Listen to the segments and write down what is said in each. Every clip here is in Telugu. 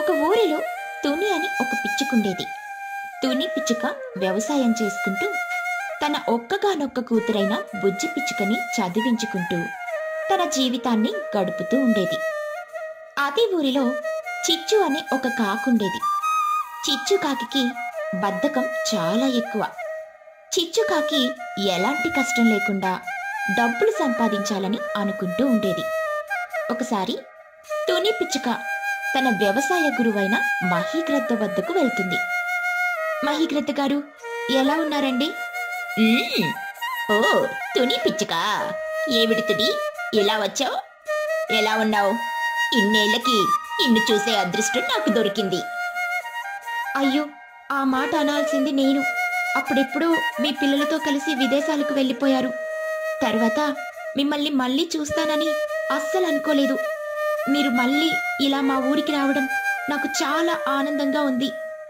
ఒక ఊరిలో తుని అని ఒక పిచ్చుకుండేది తుని పిచ్చుక వ్యవసాయం చేసుకుంటూ తన ఒక్కగానొక్క కూతురైన బుజ్జి పిచ్చుకని చదివించుకుంటూ తన జీవితాన్ని గడుపుతూ ఉండేది అదే ఊరిలో చిచ్చు అనే ఒక కాకుండేది చిచ్చు కాకి బద్ధకం చాలా ఎక్కువ చిచ్చు కాకి ఎలాంటి కష్టం లేకుండా డబ్బులు సంపాదించాలని అనుకుంటూ ఉండేది ఒకసారి తుని పిచ్చుక తన వ్యవసాయ గురువైన మహీగ్రద్ద వద్దకు వెళ్తుంది మహీగ్రద్ద గారు ఎలా ఉన్నారండి "మ్మ్. ఓ తుని పిచ్చుక ఏమిటి తుని ఇలా వచ్చావు ఎలా ఉన్నావు ఇన్నేళ్లకి నిన్ను చూసే అదృష్టం నాకు దొరికింది అయ్యో ఆ మాట అనాల్సింది నేను అప్పుడెప్పుడు మీ పిల్లలతో కలిసి విదేశాలకు వెళ్ళిపోయారు తర్వాత మిమ్మల్ని మళ్ళీ చూస్తానని అస్సలు అనుకోలేదు మీరు మళ్ళీ ఇలా మా ఊరికి రావడం నాకు చాలా ఆనందంగా ఉంది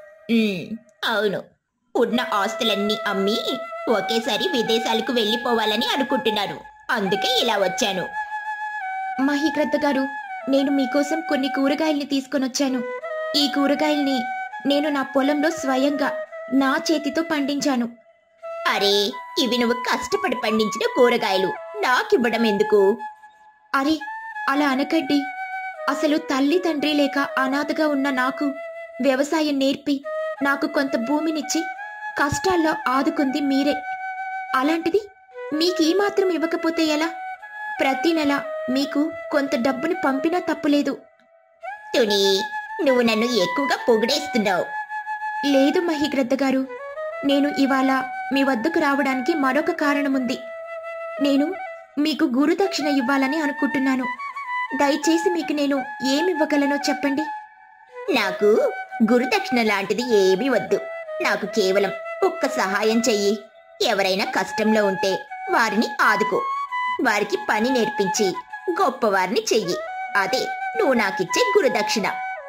అవును ఉన్న ఆస్తులన్నీ అమ్మి ఒకేసారి విదేశాలకు వెళ్ళిపోవాలని అనుకుంటున్నాను అందుకే ఇలా వచ్చాను మహిగ్రద్ద గారు నేను మీకోసం కొన్ని కూరగాయల్ని తీసుకొనొచ్చాను ఈ కూరగాయల్ని నేను నా పొలంలో స్వయంగా నా చేతితో పండించాను అరే ఇవి నువ్వు కష్టపడి పండించిన కూరగాయలు నాకివ్వడం ఎందుకు అరే అలా అనకండి అసలు తల్లి తండ్రి లేక అనాథగా ఉన్న నాకు వ్యవసాయం నేర్పి నాకు కొంత భూమినిచ్చి కష్టాల్లో ఆదుకుంది మీరే అలాంటిది మీకు ఈ మాత్రం ఇవ్వకపోతే ఎలా ప్రతి నెల మీకు కొంత డబ్బుని పంపినా తప్పులేదు తుని నువ్వు నన్ను ఎక్కువగా పొగిడేస్తున్నావు లేదు మహిగ్రద్ద గారు నేను ఇవాళ మీ వద్దకు రావడానికి మరొక కారణముంది నేను మీకు గురుదక్షిణ ఇవ్వాలని అనుకుంటున్నాను దయచేసి మీకు నేను ఏమివ్వగలనో చెప్పండి నాకు గురుదక్షిణ లాంటిది ఏమీ వద్దు నాకు కేవలం ఒక్క సహాయం చెయ్యి ఎవరైనా కష్టంలో ఉంటే వారిని ఆదుకో వారికి పని నేర్పించి గొప్పవారిని చెయ్యి అదే నువ్వు నాకిచ్చే గురుదక్షిణ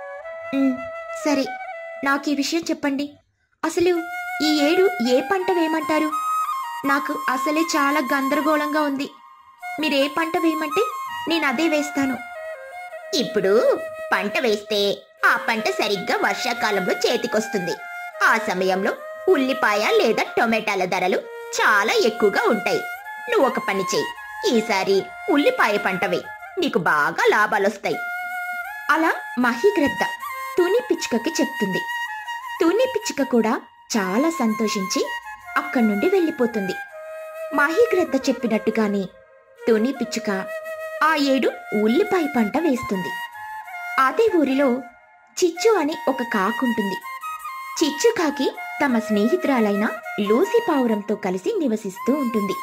సరే నాకు ఈ విషయం చెప్పండి అసలు ఈ ఏడు ఏ పంట వేయమంటారు నాకు అసలే చాలా గందరగోళంగా ఉంది మీరే పంట వేయమంటే నేను అదే వేస్తాను ఇప్పుడు పంట వేస్తే ఆ పంట సరిగ్గా వర్షాకాలంలో చేతికొస్తుంది ఆ సమయంలో ఉల్లిపాయ లేదా టొమాటాల ధరలు చాలా ఎక్కువగా ఉంటాయి నువ్వు ఒక పని చెయ్యి ఈసారి ఉల్లిపాయ పంట వేయి నీకు బాగా లాభాలొస్తాయి అలా మహిగ్రద్ద తుని పిచ్చుకకి చెప్తుంది తుని పిచ్చుక కూడా చాలా సంతోషించి అక్కడి నుండి వెళ్ళిపోతుంది మహిగ్రద్ద చెప్పినట్టుగానే తుని పిచ్చుక ఆ ఏడు ఉల్లిపాయ పంట వేస్తుంది అదే ఊరిలో చిచ్చు అని ఒక కాకుంటుంది చిచ్చు కాకి తమ స్నేహితురాలైన లూసి పావురంతో కలిసి నివసిస్తూ ఉంటుంది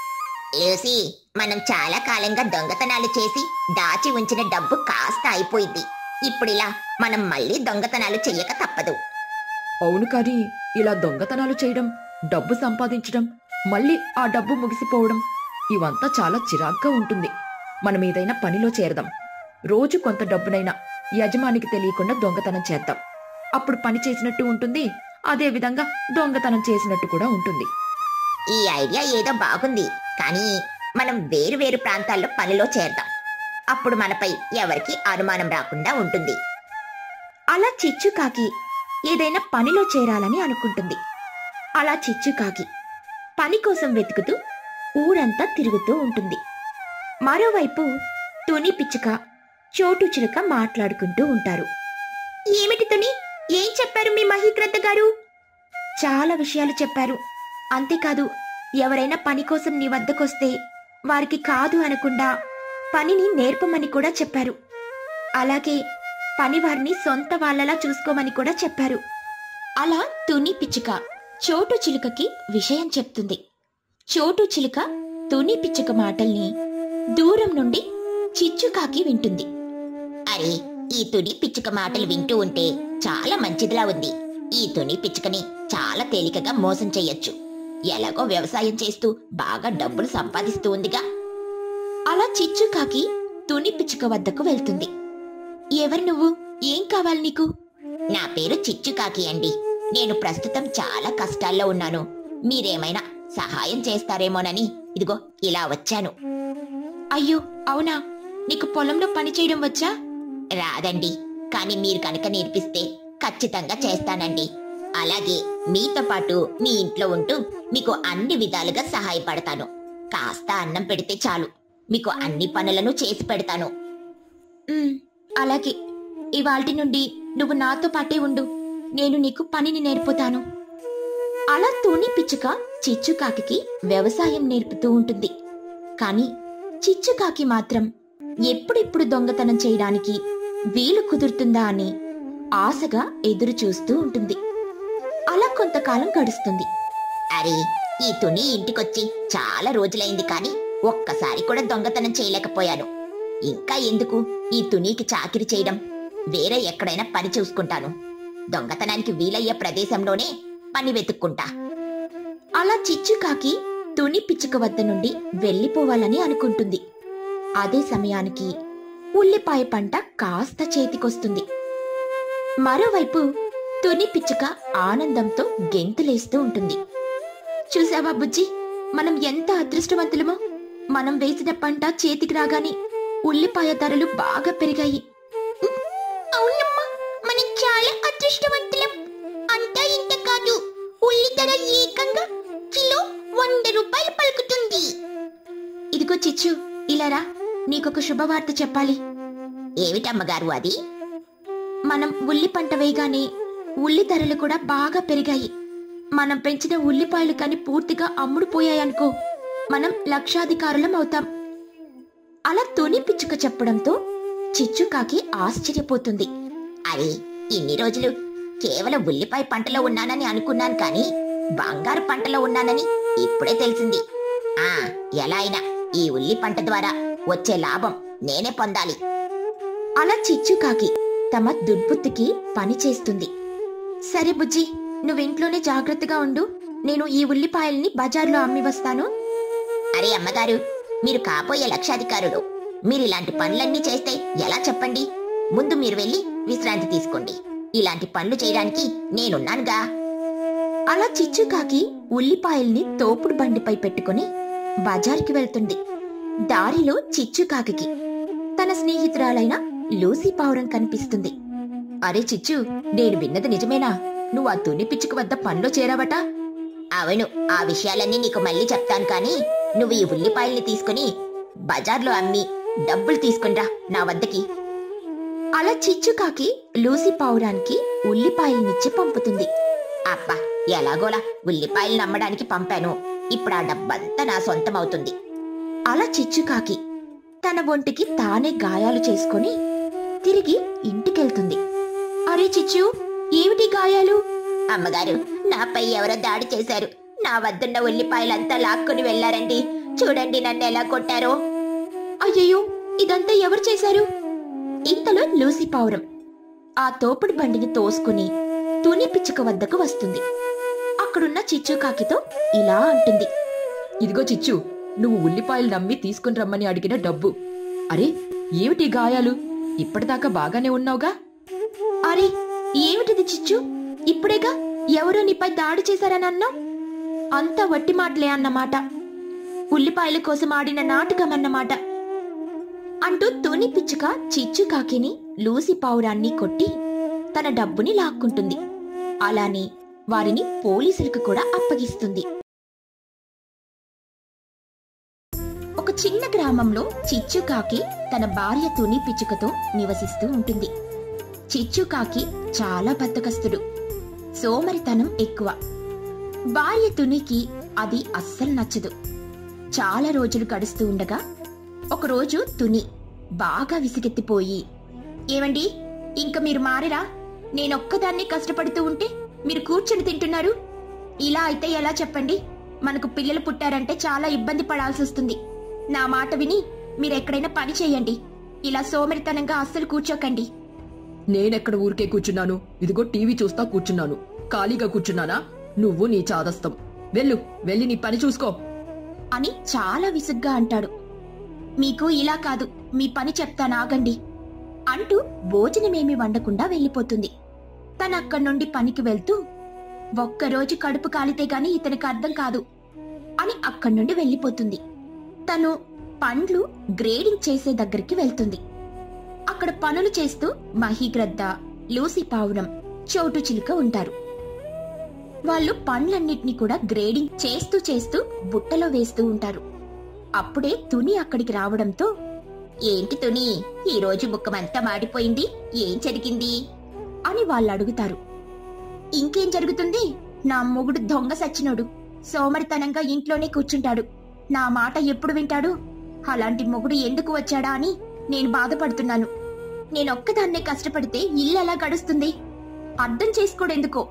లూసి మనం చాలా కాలంగా దొంగతనాలు చేసి దాచి ఉంచిన డబ్బు కాస్త అయిపోయింది ఇప్పుడిలా మనం మళ్ళీ దొంగతనాలు చెయ్యక తప్పదు అవును కానీ ఇలా దొంగతనాలు చేయడం డబ్బు సంపాదించడం మళ్ళీ ఆ డబ్బు ముగిసిపోవడం ఇవంతా చాలా చిరాగ్గా ఉంటుంది మనం ఏదైనా పనిలో చేరదాం రోజు కొంత డబ్బునైనా యజమానికి తెలియకుండా దొంగతనం చేద్దాం అప్పుడు పని చేసినట్టు ఉంటుంది అదే విధంగా దొంగతనం చేసినట్టు కూడా ఉంటుంది ఈ ఐడియా ఏదో బాగుంది కానీ మనం వేరు వేరు ప్రాంతాల్లో పనిలో చేరదాం అప్పుడు మనపై ఎవరికి అనుమానం రాకుండా ఉంటుంది అలా చిచ్చుకాకి ఏదైనా పనిలో చేరాలని అనుకుంటుంది అలా చిచ్చుకాకి పని కోసం వెతుకుతూ ఊరంతా తిరుగుతూ ఉంటుంది మరోవైపు తుని పిచ్చుక చోటు చిలుక మాట్లాడుకుంటూ ఉంటారు ఏమిటి తుని ఏం చెప్పారు మీ మహీగ్రద్ద గారు చాలా విషయాలు చెప్పారు అంతేకాదు ఎవరైనా పని కోసం నీ వద్దకొస్తే వారికి కాదు అనకుండా పనిని నేర్పమని కూడా చెప్పారు అలాగే పని వారిని సొంత వాళ్ళలా చూసుకోమని కూడా చెప్పారు అలా తుని పిచ్చుక చోటు చిలుకకి విషయం చెప్తుంది చోటు చిలుక తుని పిచ్చుక మాటల్ని దూరం నుండి చిచ్చుకాకి వింటుంది అరే ఈ తుని పిచ్చుక మాటలు వింటూ ఉంటే చాలా మంచిదిలా ఉంది ఈ తుని పిచ్చుకని చాలా తేలికగా మోసం చెయ్యొచ్చు ఎలాగో వ్యవసాయం చేస్తూ బాగా డబ్బులు సంపాదిస్తూ ఉందిగా అలా చిచ్చుకాకి తుని పిచ్చుక వద్దకు వెళ్తుంది ఎవరు నువ్వు ఏం కావాలి నీకు నా పేరు చిచ్చుకాకి అండి నేను ప్రస్తుతం చాలా కష్టాల్లో ఉన్నాను మీరేమైనా సహాయం చేస్తారేమోనని ఇదిగో ఇలా వచ్చాను అయ్యో అవునా నీకు పొలంలో పని చేయడం వచ్చా రాదండి కానీ మీరు కనుక నేర్పిస్తే ఖచ్చితంగా చేస్తానండి అలాగే మీతో పాటు మీ ఇంట్లో ఉంటూ మీకు అన్ని విధాలుగా సహాయపడతాను కాస్త అన్నం పెడితే చాలు మీకు అన్ని పనులను చేసి పెడతాను అలాగే ఇవాల్టి నుండి నువ్వు నాతో పాటే ఉండు నేను నీకు పనిని నేర్పుతాను అలా తుని పిచ్చుక చిచ్చుకాకి వ్యవసాయం నేర్పుతూ ఉంటుంది కాని చిచ్చుకాకి మాత్రం ఎప్పుడెప్పుడు దొంగతనం చేయడానికి వీలు కుదురుతుందా అని ఆశగా ఎదురు చూస్తూ ఉంటుంది అలా కొంతకాలం గడుస్తుంది అరే ఈ తుని ఇంటికొచ్చి చాలా రోజులైంది కాని ఒక్కసారి కూడా దొంగతనం చేయలేకపోయాను ఇంకా ఎందుకు ఈ తునీకి చాకిరి చేయడం వేరే ఎక్కడైనా పని చూసుకుంటాను దొంగతనానికి వీలయ్యే ప్రదేశంలోనే పని వెతుక్కుంటా అలా చిచ్చుకాకి తుని పిచ్చుక వద్ద నుండి వెళ్ళిపోవాలని అనుకుంటుంది అదే సమయానికి ఉల్లిపాయ పంట కాస్త చేతికొస్తుంది మరోవైపు తుని పిచ్చుక ఆనందంతో గెంతులేస్తూ ఉంటుంది చూసావా బుజ్జి మనం ఎంత అదృష్టవంతులమో మనం వేసిన పంట చేతికి రాగానే ఉల్లిపాయ ధరలు బాగా పెరిగాయి అవునమ్మా మనం చాలా అదృష్టవంతులం అంతా ఇంత కాదు ఉల్లి ధర ఏకంగా కిలో వంద రూపాయలు పలుకుతుంది ఇదిగో చిచ్చు ఇలారా నీకొక శుభవార్త చెప్పాలి ఏమిటమ్మగారు అది మనం ఉల్లి పంట వేయగానే ఉల్లి ధరలు కూడా బాగా పెరిగాయి మనం పెంచిన ఉల్లిపాయలు కాని పూర్తిగా అమ్ముడుపోయాయనుకో మనం లక్షాధికారులం అవుతాం అలా తొని పిచ్చుక చెప్పడంతో చిచ్చుకాకి ఆశ్చర్యపోతుంది అరే ఇన్ని రోజులు కేవలం ఉల్లిపాయ పంటలో ఉన్నానని అనుకున్నాను కానీ బంగారు పంటలో ఉన్నానని ఇప్పుడే తెలిసింది ఆ ఎలా అయినా ఈ ఉల్లి పంట ద్వారా వచ్చే లాభం నేనే పొందాలి అలా చిచ్చుకాకి తమ దుర్బుద్ధికి పని చేస్తుంది సరే బుజ్జి నువ్వింట్లోనే జాగ్రత్తగా ఉండు నేను ఈ ఉల్లిపాయల్ని బజార్లో అమ్మి వస్తాను అరే అమ్మగారు మీరు కాబోయే లక్షాధికారులు మీరు ఇలాంటి పనులన్నీ చేస్తే ఎలా చెప్పండి ముందు మీరు వెళ్ళి విశ్రాంతి తీసుకోండి ఇలాంటి పనులు చేయడానికి నేనున్నానుగా అలా చిచ్చుకాకి ఉల్లిపాయల్ని తోపుడు బండిపై పెట్టుకుని బజార్కి వెళ్తుంది దారిలో చిచ్చుకాకి తన స్నేహితురాలైన లూసీ పావురం కనిపిస్తుంది అరే చిచ్చు నేను విన్నది నిజమేనా నువ్వు ఆ తుని పిచ్చుక వద్ద పనిలో చేరావట అవును ఆ విషయాలన్నీ నీకు మళ్ళీ చెప్తాను కానీ నువ్వు ఈ ఉల్లిపాయల్ని తీసుకుని బజార్లో అమ్మి డబ్బులు తీసుకునిరా నా వద్దకి అలా చిచ్చుకాకి లూసి పావురానికి ఉల్లిపాయలనిచ్చి పంపుతుంది అబ్బా ఎలాగోలా ఉల్లిపాయలు నమ్మడానికి పంపాను ఇప్పుడు ఆ డబ్బంతా నా సొంతం అవుతుంది అలా చిచ్చుకాకి తన ఒంటికి తానే గాయాలు చేసుకొని తిరిగి ఇంటికెళ్తుంది అరే చిచ్చు ఏమిటి గాయాలు అమ్మగారు నాపై ఎవరో దాడి చేశారు నా వద్దున్న ఉల్లిపాయలంతా లాక్కొని వెళ్లారండి చూడండి నన్ను ఎలా కొట్టారో అయ్యయ్యో ఇదంతా ఎవరు చేశారు ఇంతలో లూసి పావురం ఆ తోపుడు బండిని తోసుకుని తుని పిచ్చుక వద్దకు వస్తుంది అక్కడున్న చిచ్చుకాకితో ఇలా అంటుంది ఇదిగో చిచ్చు నువ్వు ఉల్లిపాయలు నమ్మి తీసుకుని రమ్మని అడిగిన డబ్బు అరే ఏమిటి ఈ గాయాలు ఇప్పటిదాకా బాగానే ఉన్నావుగా అరే ఏమిటిది చిచ్చు ఇప్పుడేగా ఎవరో నీపై దాడి చేశారని అన్నావు అంతా వట్టి మాటలే అన్నమాట ఉల్లిపాయల కోసం ఆడిన నాటకం అన్నమాట అంటూ తుని పిచ్చుక చిచ్చు కాకిని లూసి పావురాన్ని కొట్టి తన డబ్బుని లాక్కుంటుంది అలానే వారిని పోలీసులకు కూడా అప్పగిస్తుంది ఒక చిన్న గ్రామంలో చిచ్చుకాకి తన భార్య తుని పిచ్చుకతో నివసిస్తూ ఉంటుంది చిచ్చుకాకి చాలా బద్దకస్తుడు సోమరితనం ఎక్కువ భార్య తునికి అది అస్సలు నచ్చదు చాలా రోజులు గడుస్తూ ఉండగా ఒకరోజు తుని బాగా విసిగెత్తిపోయి ఏమండి ఇంక మీరు మారిరా నేనొక్కదాన్ని కష్టపడుతూ ఉంటే మీరు కూర్చొని తింటున్నారు ఇలా అయితే ఎలా చెప్పండి మనకు పిల్లలు పుట్టారంటే చాలా ఇబ్బంది పడాల్సి వస్తుంది నా మాట విని మీరెక్కడైనా పని చేయండి ఇలా సోమరితనంగా అస్సలు కూర్చోకండి నేనెక్కడ ఊరికే కూర్చున్నాను ఇదిగో టీవీ చూస్తా కూర్చున్నాను ఖాళీగా కూర్చున్నానా నువ్వు నీ చాదస్తం వెళ్ళు వెళ్ళి నీ పని చూసుకో అని చాలా విసుగ్గా అంటాడు మీకు ఇలా కాదు మీ పని చెప్తాను ఆగండి అంటూ భోజనమేమి వండకుండా వెళ్ళిపోతుంది తను అక్కడి నుండి పనికి వెళ్తూ ఒక్కరోజు కడుపు కాలితే గాని ఇతనికి అర్థం కాదు అని అక్కడి నుండి వెళ్ళిపోతుంది తను పండ్లు గ్రేడింగ్ చేసే దగ్గరికి వెళ్తుంది అక్కడ పనులు చేస్తూ మహిగ్రద్ద లూసి పావురం చోటు చిలుక ఉంటారు వాళ్ళు పండ్లన్నిటినీ కూడా గ్రేడింగ్ చేస్తూ చేస్తూ బుట్టలో వేస్తూ ఉంటారు అప్పుడే తుని అక్కడికి రావడంతో ఏంటి తుని ఈ రోజు ముఖమంతా మాడిపోయింది ఏం జరిగింది అని వాళ్ళు అడుగుతారు ఇంకేం జరుగుతుంది నా మొగుడు దొంగ సచ్చినోడు సోమరితనంగా ఇంట్లోనే కూర్చుంటాడు నా మాట ఎప్పుడు వింటాడు అలాంటి మొగుడు ఎందుకు వచ్చాడా అని నేను బాధపడుతున్నాను నేనొక్కదాన్నే కష్టపడితే ఇల్లు ఎలా గడుస్తుంది అర్థం చేసుకోడెందుకో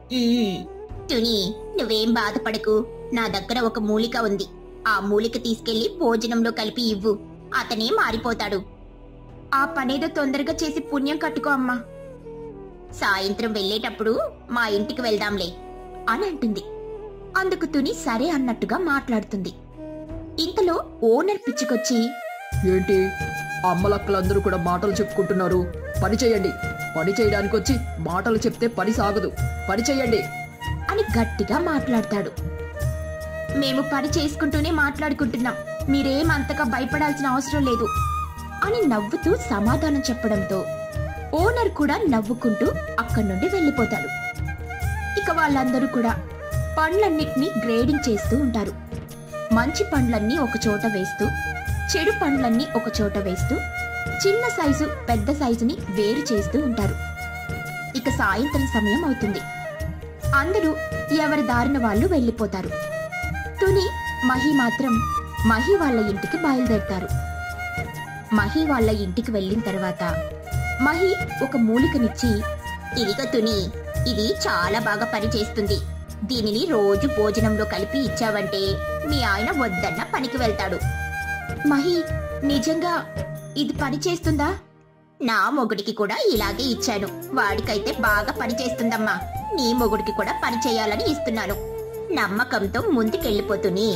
తుని నువ్వేం బాధపడకు నా దగ్గర ఒక మూలిక ఉంది ఆ మూలిక తీసుకెళ్లి భోజనంలో కలిపి ఇవ్వు అతనే మారిపోతాడు ఆ పనేదో తొందరగా చేసి పుణ్యం కట్టుకో అమ్మా సాయంత్రం వెళ్ళేటప్పుడు మా ఇంటికి వెళ్దాంలే అని అంటుంది అందుకు తుని సరే అన్నట్టుగా మాట్లాడుతుంది ఇంతలో ఓనర్ పిచ్చుకొచ్చి ఏంటి అమ్మలక్కలందరూ కూడా మాటలు చెప్పుకుంటున్నారు పని చేయండి పని చేయడానికి వచ్చి మాటలు చెప్తే పని సాగదు పని చేయండి అని గట్టిగా మాట్లాడతాడు మేము పని చేసుకుంటూనే మాట్లాడుకుంటున్నాం మీరేం అంతగా భయపడాల్సిన అవసరం లేదు అని నవ్వుతూ సమాధానం చెప్పడంతో ఓనర్ కూడా నవ్వుకుంటూ అక్కడి నుండి వెళ్ళిపోతాడు ఇక వాళ్ళందరూ కూడా పండ్లన్నిటినీ గ్రేడింగ్ చేస్తూ ఉంటారు మంచి పండ్లన్నీ ఒక చోట వేస్తూ చెడు పండ్లన్నీ ఒక చోట వేస్తూ చిన్న సైజు పెద్ద సైజుని వేరు చేస్తూ ఉంటారు ఇక సాయంత్రం సమయం అవుతుంది అందరూ ఎవరి దారిన వాళ్ళు వెళ్ళిపోతారు తుని మహి మాత్రం మహి వాళ్ళ ఇంటికి బయలుదేరతారు మహి వాళ్ళ ఇంటికి వెళ్ళిన తర్వాత మహి ఒక మూలికనిచ్చి ఇదిగో తుని ఇది చాలా బాగా పనిచేస్తుంది దీనిని రోజు భోజనంలో కలిపి ఇచ్చావంటే మీ ఆయన వద్దన్న పనికి వెళ్తాడు మహి నిజంగా ఇది పని చేస్తుందా నా మొగుడికి కూడా ఇలాగే ఇచ్చాను వాడికైతే బాగా పని చేస్తుందమ్మా నీ మొగుడికి కూడా పని చేయాలని ఇస్తున్నాను నమ్మకంతో ముందుకెళ్ళిపోతుని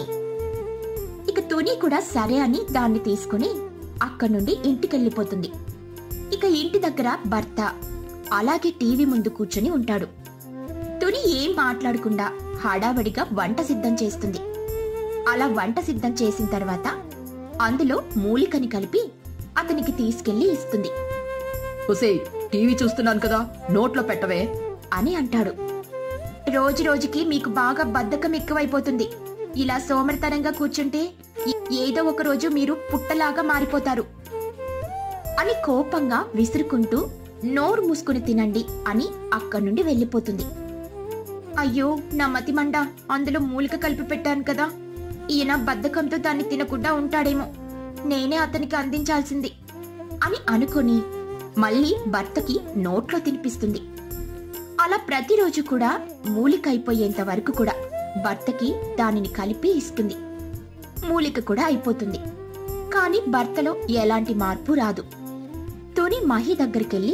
ఇక తుని కూడా సరే అని దాన్ని తీసుకుని అక్కడి నుండి ఇంటికెళ్ళిపోతుంది ఇక ఇంటి దగ్గర భర్త అలాగే టీవీ ముందు కూర్చుని ఉంటాడు తుని ఏం మాట్లాడకుండా హడావడిగా వంట సిద్ధం చేస్తుంది అలా వంట సిద్ధం చేసిన తర్వాత అందులో మూలికని కలిపి అతనికి తీసుకెళ్లి ఇస్తుంది ఒసే టీవీ చూస్తున్నాను కదా నోట్లో పెట్టవే అని అంటాడు రోజు రోజుకి మీకు బాగా బద్ధకం ఎక్కువైపోతుంది ఇలా సోమరితనంగా కూర్చుంటే ఏ- ఏదో ఒక రోజు మీరు పుట్టలాగా మారిపోతారు అని కోపంగా విసురుకుంటూ నోరు మూసుకుని తినండి అని అక్కడి నుండి వెళ్ళిపోతుంది అయ్యో నా మతిమండ అందులో మూలిక కలిపి పెట్టాను కదా ఈయన బద్ధకంతో దాన్ని తినకుండా ఉంటాడేమో నేనే అతనికి అందించాల్సింది అని అనుకొని మళ్ళీ భర్తకి నోట్లో తినిపిస్తుంది అలా ప్రతిరోజు కూడా మూలిక అయిపోయేంత వరకు కూడా భర్తకి దానిని కలిపి ఇస్తుంది మూలిక కూడా అయిపోతుంది కాని భర్తలో ఎలాంటి మార్పు రాదు తుని మహి దగ్గరికెళ్ళి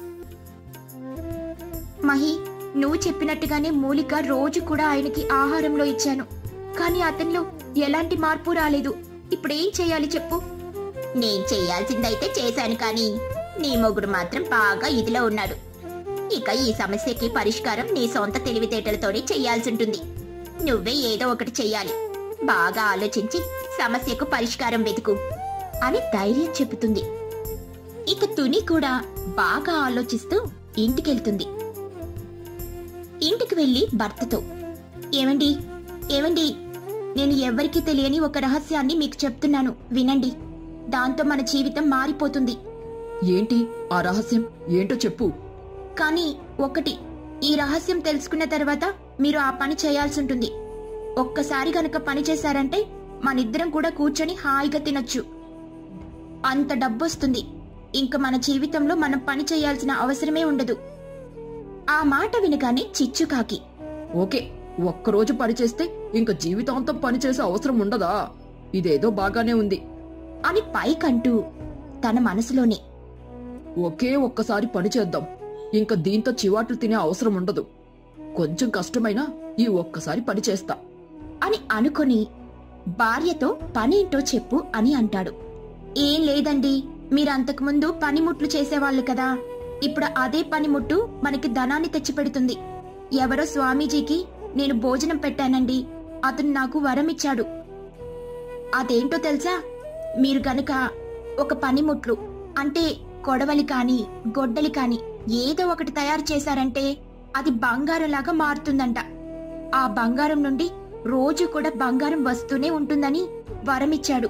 మహి నువ్వు చెప్పినట్టుగానే మూలిక రోజు కూడా ఆయనకి ఆహారంలో ఇచ్చాను కానీ అతనిలో ఎలాంటి మార్పు రాలేదు ఇప్పుడేం చేయాలి చెప్పు నేను చేయాల్సిందైతే చేశాను కానీ నీ మొగుడు మాత్రం బాగా ఇదిలో ఉన్నాడు ఇక ఈ సమస్యకి పరిష్కారం నీ సొంత తెలివితేటలతోనే చెయ్యాల్సి ఉంటుంది నువ్వే ఏదో ఒకటి చెయ్యాలి బాగా ఆలోచించి సమస్యకు పరిష్కారం వెతుకు అని ధైర్యం చెబుతుంది ఇక తుని కూడా బాగా ఆలోచిస్తూ ఇంటికెళ్తుంది ఇంటికి వెళ్లి భర్తతో ఏమండి ఏమండి నేను ఎవ్వరికీ తెలియని ఒక రహస్యాన్ని మీకు చెప్తున్నాను వినండి దాంతో మన జీవితం మారిపోతుంది ఏంటి ఆ రహస్యం ఏంటో చెప్పు కానీ ఒకటి ఈ రహస్యం తెలుసుకున్న తర్వాత మీరు ఆ పని చేయాల్సి ఉంటుంది ఒక్కసారి గనక పని చేశారంటే మనిద్దరం కూడా కూర్చొని హాయిగా తినొచ్చు అంత డబ్బొస్తుంది ఇంక మన జీవితంలో మనం పని చేయాల్సిన అవసరమే ఉండదు ఆ మాట వినగానే చిచ్చుకాకి ఓకే ఒక్కరోజు పని చేస్తే ఇంక జీవితాంతం పని చేసే అవసరం ఉండదా ఇదేదో బాగానే ఉంది అని పైకంటూ తన మనసులోనే ఒకే ఒక్కసారి పని చేద్దాం ఇంక దీంతో చివాట్లు తినే అవసరం ఉండదు కొంచెం కష్టమైనా ఈ ఒక్కసారి పని చేస్తా అని అనుకొని భార్యతో పనేంటో చెప్పు అని అంటాడు ఏం లేదండి మీరంతకుముందు పనిముట్లు చేసేవాళ్ళు కదా ఇప్పుడు అదే పనిముట్టు మనకి ధనాన్ని తెచ్చిపెడుతుంది ఎవరో స్వామీజీకి నేను భోజనం పెట్టానండి అతను నాకు వరం ఇచ్చాడు అదేంటో తెలుసా మీరు గనక ఒక పనిముట్లు అంటే కొడవలి కాని గొడ్డలి కాని ఏదో ఒకటి తయారు చేశారంటే అది బంగారంలాగా మారుతుందంట ఆ బంగారం నుండి రోజు కూడా బంగారం వస్తూనే ఉంటుందని వరమిచ్చాడు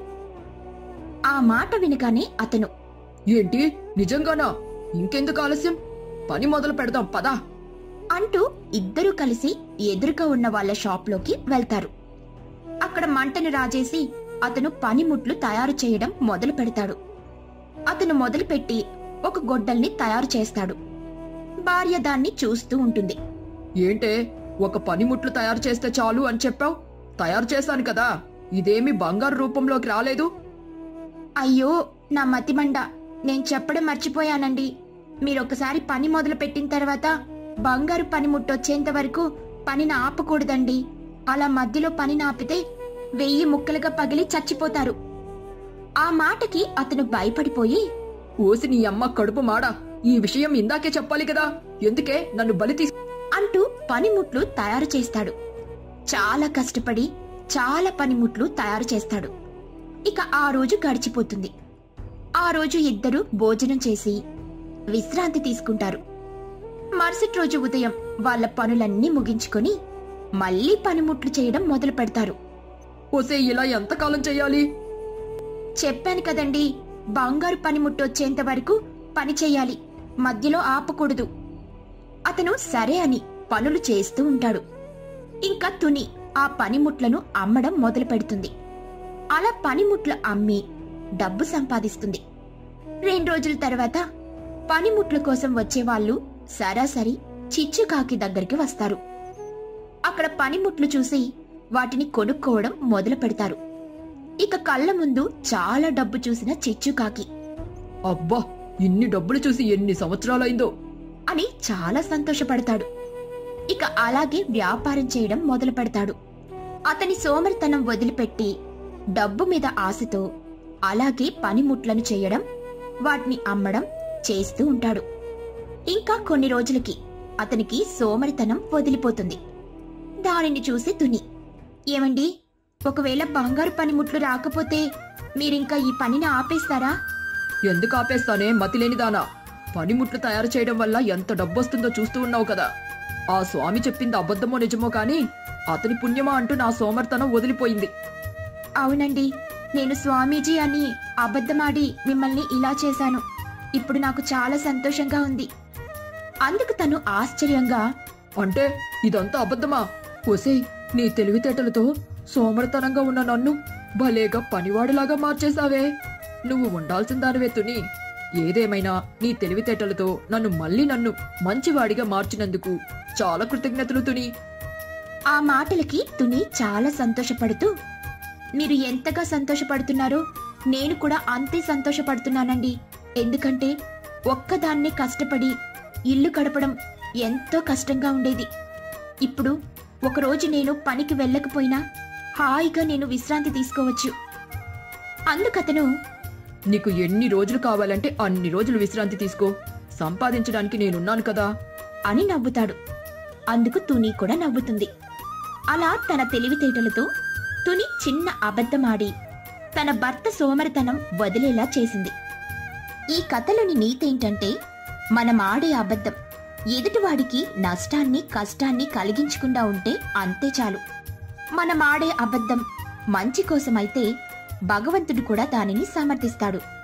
ఆ మాట వినగానే అతను ఏంటి నిజంగానా ఇంకెందుకు ఆలస్యం పని మొదలు పెడదాం పదా అంటూ ఇద్దరూ కలిసి ఎదురుగా ఉన్న వాళ్ళ షాప్లోకి వెళ్తారు అక్కడ మంటని రాజేసి అతను పనిముట్లు తయారు చేయడం మొదలు పెడతాడు అతను మొదలుపెట్టి ఒక గొడ్డల్ని తయారు చేస్తాడు భార్య దాన్ని చూస్తూ ఉంటుంది ఏంటే ఒక పనిముట్లు తయారు చేస్తే చాలు అని చెప్పావు తయారు చేశాను కదా ఇదేమి బంగారు రూపంలోకి రాలేదు అయ్యో నా మతిమండ నేను చెప్పడం మర్చిపోయానండి మీరొకసారి పని మొదలు పెట్టిన తర్వాత బంగారు పని ముట్టొచ్చేంత వరకు పనిని ఆపకూడదండి అలా మధ్యలో పనిని ఆపితే వెయ్యి ముక్కలుగా పగిలి చచ్చిపోతారు ఆ మాటకి అతను భయపడిపోయి ఓసి నీ అమ్మ కడుపు మాడా ఈ విషయం ఇందాకే చెప్పాలి కదా ఎందుకే నన్ను బలి తీసు అంటూ పనిముట్లు తయారు చేస్తాడు చాలా కష్టపడి చాలా పనిముట్లు తయారు చేస్తాడు ఇక ఆ రోజు గడిచిపోతుంది ఆ రోజు ఇద్దరు భోజనం చేసి విశ్రాంతి తీసుకుంటారు మరుసటి రోజు ఉదయం వాళ్ళ పనులన్నీ ముగించుకొని మళ్ళీ పనిముట్లు చేయడం మొదలు పెడతారు ఓసే ఇలా ఎంతకాలం చెయ్యాలి చెప్పాను కదండి బంగారు పనిముట్టు వచ్చేంత వరకు పని చెయ్యాలి మధ్యలో ఆపకూడదు అతను సరే అని పనులు చేస్తూ ఉంటాడు ఇంకా తుని ఆ పనిముట్లను అమ్మడం మొదలు పెడుతుంది అలా పనిముట్లు అమ్మి డబ్బు సంపాదిస్తుంది రెండు రోజుల తర్వాత పనిముట్ల కోసం వచ్చేవాళ్ళు సరాసరి చిచ్చుకాకి దగ్గరికి వస్తారు అక్కడ పనిముట్లు చూసి వాటిని కొనుక్కోవడం మొదలు పెడతారు ఇక కళ్ళ ముందు చాలా డబ్బు చూసిన చిచ్చుకాకి అబ్బా ఇన్ని డబ్బులు చూసి ఎన్ని సంవత్సరాలైందో అని చాలా సంతోషపడతాడు ఇక అలాగే వ్యాపారం చేయడం మొదలు పెడతాడు అతని సోమరితనం వదిలిపెట్టి డబ్బు మీద ఆశతో అలాగే పనిముట్లను చేయడం వాటిని అమ్మడం చేస్తూ ఉంటాడు ఇంకా కొన్ని రోజులకి అతనికి సోమరితనం వదిలిపోతుంది దానిని చూసి తుని ఏమండి ఒకవేళ బంగారు పనిముట్లు రాకపోతే మీరింకా ఈ పనిని ఆపేస్తారా ఎందుకు ఆపేస్తానే మతిలేనిదానా పనిముట్లు తయారు చేయడం వల్ల ఎంత డబ్బొస్తుందో చూస్తూ ఉన్నావు కదా ఆ స్వామి చెప్పింది అబద్ధమో నిజమో కాని అతని పుణ్యమా అంటూ నా సోమర్తనం వదిలిపోయింది అవునండి నేను స్వామీజీ అని అబద్ధమాడి మిమ్మల్ని ఇలా చేశాను ఇప్పుడు నాకు చాలా సంతోషంగా ఉంది అందుకు తను ఆశ్చర్యంగా అంటే ఇదంతా అబద్ధమా ఒసేయ్ నీ తెలివితేటలతో సోమరతనంగా ఉన్న నన్ను భలేగా పనివాడిలాగా మార్చేశావే నువ్వు ఉండాల్సిన దానివే తుని ఏదేమైనా నీ తెలివితేటలతో నన్ను మళ్ళీ నన్ను మంచివాడిగా మార్చినందుకు చాలా కృతజ్ఞతలు తుని ఆ మాటలకి తుని చాలా సంతోషపడుతూ మీరు ఎంతగా సంతోషపడుతున్నారో నేను కూడా అంతే సంతోషపడుతున్నానండి ఎందుకంటే ఒక్కదాన్నే కష్టపడి ఇల్లు గడపడం ఎంతో కష్టంగా ఉండేది ఇప్పుడు ఒకరోజు నేను పనికి వెళ్ళకపోయినా హాయిగా నేను విశ్రాంతి తీసుకోవచ్చు అందుకతను నీకు ఎన్ని రోజులు కావాలంటే అన్ని రోజులు విశ్రాంతి తీసుకో సంపాదించడానికి నేనున్నాను కదా అని నవ్వుతాడు అందుకు తుని కూడా నవ్వుతుంది అలా తన తెలివితేటలతో తుని చిన్న అబద్ధమాడి తన భర్త సోమరితనం వదిలేలా చేసింది ఈ కథలోని నీతేంటంటే మనం ఆడే అబద్ధం ఎదుటివాడికి నష్టాన్ని కష్టాన్ని కలిగించకుండా ఉంటే అంతే చాలు మనం ఆడే అబద్ధం మంచి కోసమైతే భగవంతుడు కూడా దానిని సమర్థిస్తాడు